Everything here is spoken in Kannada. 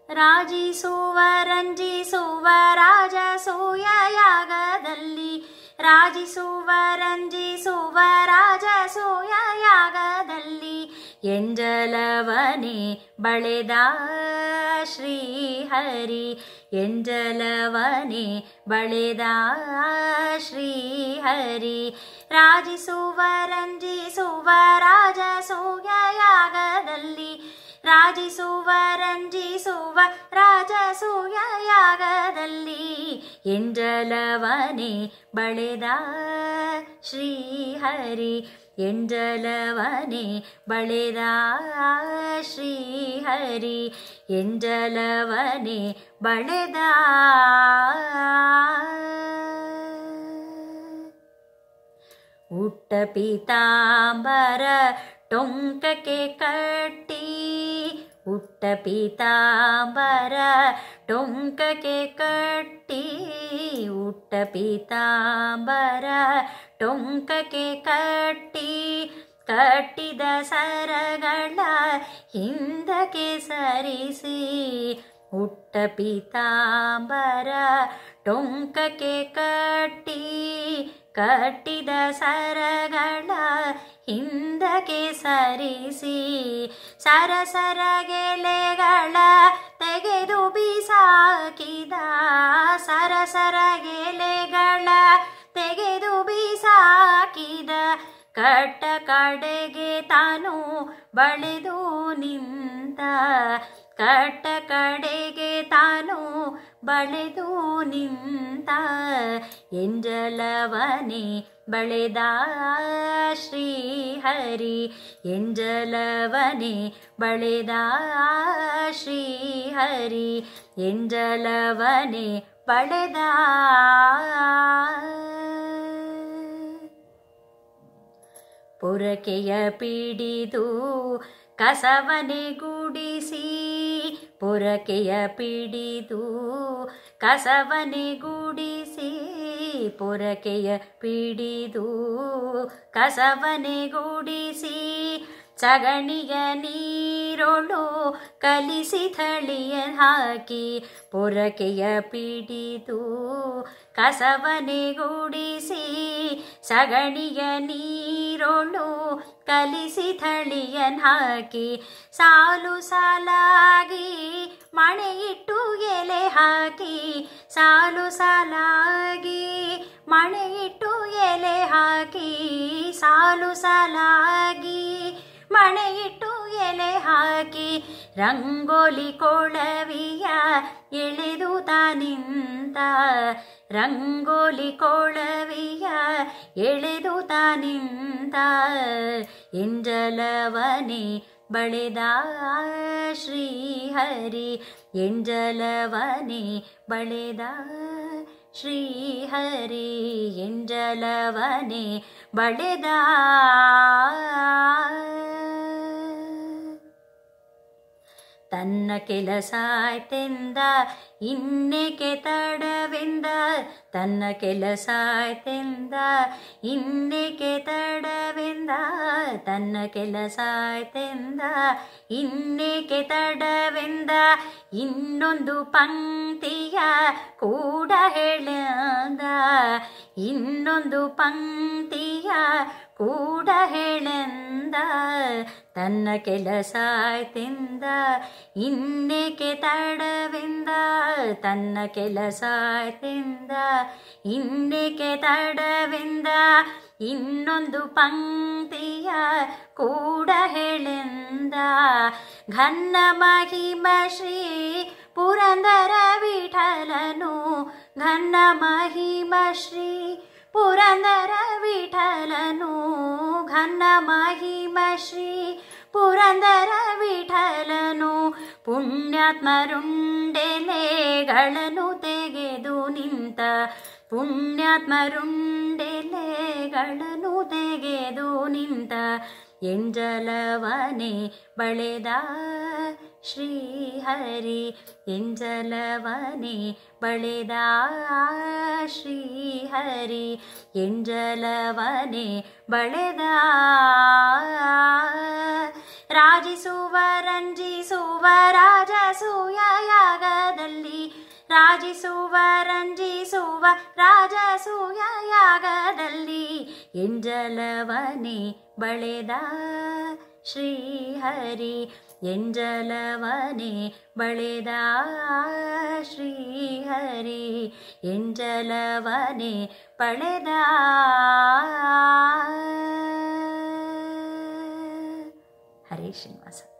ರಾಜಿಸುವ ರಂಜಿಸುವ ರಾಜಸೂಯ ಯಾಗದಲ್ಲಿ ರಾಜಿಸುವ ರಂಜಿಸುವ ರಾಜಸೂಯ ಯಾಗದಲ್ಲಿ ಎಂಜಲವನೆ ಬಳೆದ ಶ್ರೀಹರಿ ಎಂಜಲವನೆ ಬಳೆದ ಶ್ರೀಹರಿ ರಾಜಿಸುವ ರಂಜಿಸುವ ರಾಜಸೂಯ ಯಾಗದಲ್ಲಿ ರಾಜಿಸುವ ರಂಜಿಸುವ ರಾಜಸೂಯ ಯಾಗದಲ್ಲಿ ಎಂಜಲವನೆ ಬಳೆದ ಶ್ರೀಹರಿ ಎಂಜಲವನೆ ಬಳೆದ ಶ್ರೀಹರಿ ಎಂಜಲವನೆ ಬಳೆದ ಉಟ್ಟ ಪೀತಾಂಬರ ಟೊಂಕಕ್ಕೆ ಕಟ್ಟಿ ಉಟ್ಟ ಪೀತಾಂಬರ ಟೊಂಕಕ್ಕೆ ಕಟ್ಟಿ ಉಟ್ಟ ಪೀತಾಂಬರ ಟೊಂಕಕ್ಕೆ ಕಟ್ಟಿ ಕಟ್ಟಿದ ಸರಗಳ ಹಿಂದಕ್ಕೆ ಸರಿಸಿ ಉಟ್ಟ ಪೀತಾಂಬರ ಟೊಂಕಕ್ಕೆ ಕಟ್ಟಿ ಕಟ್ಟಿದ ಸರಗಳ ಹಿಂದಕ್ಕೆ ಸರಿಸಿ ಸರಸರ ಗೆಲೆಗಳ ತೆಗೆದು ಬೀಸಾಕಿದ ಸರಸರ ಗೆಲೆಗಳ ತೆಗೆದು ಬೀಸಾಕಿದ ಕಟ್ಟ ಕಡೆಗೆ ತಾನು ಬಳೆದು ನಿಂತ ಕಟ್ಟ ಕಡೆಗೆ ತಾನು ಬಳೆದು ನಿಂತ ಎಂಜಲವನೆ ಬಳೆದ ಶ್ರೀಹರಿ ಎಂಜಲವನೆ ಬಳೆದ ಶ್ರೀಹರಿ ಎಂಜಲವನೆ ಬಳೆದ ಪುರಕೆಯ ಪಿಡಿದು ಕಸವನೆ ಗುಡಿಸಿ ಪುರಕೆಯ ಪಿಡಿದು ಕಸವನೆ ಗುಡಿಸಿ ಪುರಕೆಯ ಪಿಡಿದು ಕಸವನೆ ಗುಡಿಸಿ ಸಗಣಿಯ ನೀರೊಳು ಕಲಿಸಿ ಥಳಿಯ ಹಾಕಿ ಪೊರಕೆಯ ಪಿಡಿದು ಕಸವನೆ ಗುಡಿಸಿ ಸಗಣಿಯ ನೀರೊಳು ಕಲಿಸಿ ಥಳಿಯನ್ ಹಾಕಿ ಸಾಲು ಸಾಲಾಗಿ ಮಣೆಯಿಟ್ಟು ಎಲೆ ಹಾಕಿ ಸಾಲು ಸಾಲಾಗಿ ಮಣೆಯಿಟ್ಟು ಎಲೆ ಹಾಕಿ ಸಾಲು ಸಾಲಾಗಿ ಮಣೆಯಿಟ್ಟು ಎಲೆ ಹಾಕಿ ರಂಗೋಲಿ ಕೊಳವಿಯ ಎಳೆದು ತಾನಿಂತ ರಂಗೋಲಿ ಕೊಳವಿಯ ಎಳೆದು ತಾನಿಂತ ಎಂಜಲವನೆ ಬಳೆದ ಶ್ರೀಹರಿ ಎಂಜಲವನೆ ಬಳೆದ ಶ್ರೀಹರಿ ಎಂಜಲವನೆ ಬಳೆದ ತನ್ನ ಕೆಲಸಾಯ್ತೆಂದ ಇನ್ನೇಕೆ ತಡವೆಂದ ತನ್ನ ಕೆಲಸಾಯ್ತೆಂದ ಇನ್ನೇಕೆ ತಡವೆಂದ ತನ್ನ ಕೆಲಸಾಯ್ತೆಂದ ಇನ್ನೇಕೆ ತಡವೆಂದ ಇನ್ನೊಂದು ಪಂಕ್ತಿಯ ಕೂಡ ಹೇಳಂದ ಇನ್ನೊಂದು ಪಂಕ್ತಿಯ ಕೂಡ ಹೇಳೆಂದ ತನ್ನ ಕೆಲಸಾಯ್ತೆಂದ ಇನ್ನೇಕೆ ತಡವೆಂದ ತನ್ನ ಕೆಲಸಾಯ್ತೆಂದ ಇನ್ನೇಕೆ ತಡವೆಂದ ಇನ್ನೊಂದು ಪಂಕ್ತಿಯ ಕೂಡ ಹೇಳೆಂದ ಘನ್ನ ಮಹಿಮ ಶ್ರೀ ಪುರಂದರ ವಿಠಲನು ಘನ್ನ ಮಹಿಮ ಶ್ರೀ ಪುರಂದರ ವಿಠಲನು ಘನ್ನ ಮಹಿಮ ಶ್ರೀ ಪುರಂದರ ವಿಠಲನು ಪುಣ್ಯಾತ್ಮರುಂಡೆಲೆಗಳನ್ನು ತೆಗೆದು ನಿಂತ ಪುಣ್ಯಾತ್ಮರುಂಡೆಲೆಗಳನ್ನು ತೆಗೆದು ನಿಂತ ಎಂಜಲವನೆ ಬಳೆದ ಶ್ರೀಹರಿ ಶ್ರೀಹರಿ ಎಂಜಲವನೆ ಬಳೆದ ಶ್ರೀಹರಿ ಎಂಜಲವನೆ ಬಳೆದ ರಾಜಿಸುವ ರಂಜಿಸುವ ರಾಜಸೂಯ ಯಾಗದಲ್ಲಿ ರಾಜಿಸುವ ರಂಜಿಸುವ ರಾಜಸೂಯ ಯಾಗದಲ್ಲಿ ಎಂಜಲವನೆ ಬಳೆದ ಶ್ರೀಹರಿ ಎಂಜಲವನೆ ಬಳೆದ ಶ್ರೀಹರಿ ಎಂಜಲವನೆ ಪಳೆದ ಹರೇ ಶ್ರೀನಿವಾಸ